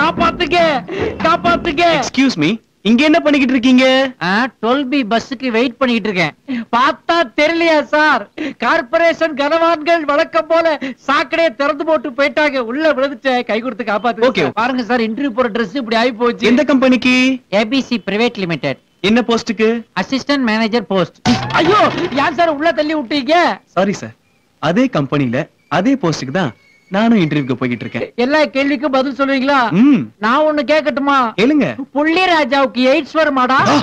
காப்பாத்துங்க காப்பாத்துங்க excuse me இங்க என்ன பண்ணிக்கிட்டு இருக்கீங்க டுவெல் பி பஸ்ஸுக்கு வெயிட் பண்ணிட்டு இருக்கேன் பார்த்தா தெரியலையா சார் கார்பரேஷன் கனவான்கள் வழக்கம் போல சாக்கடையை திறந்து போட்டு போயிட்டாங்க உள்ள விழுந்துட்டேன் கை கொடுத்து காப்பாத்து Okay. பாருங்க சார் இன்டர்வியூ போற Dress இப்படி ஆகி போச்சு எந்த கம்பெனிக்கு ஏபிசி பிரைவேட் லிமிடெட் என்ன போஸ்டுக்கு அசிஸ்டன்ட் மேனேஜர் போஸ்ட் ஐயோ ஏன் சார் உள்ள தள்ளி விட்டீங்க சாரி சார் அதே கம்பெனில அதே போஸ்டுக்கு தான் நானும் இன்டர்வியூக்கு போய்கிட்டு இருக்கேன் எல்லா கேள்விக்கும் பதில் சொல்லுவீங்களா ம் நான் ஒண்ணு கேட்கட்டுமா கேளுங்க புள்ளி ராஜாவுக்கு எய்ட்ஸ் வருமாடா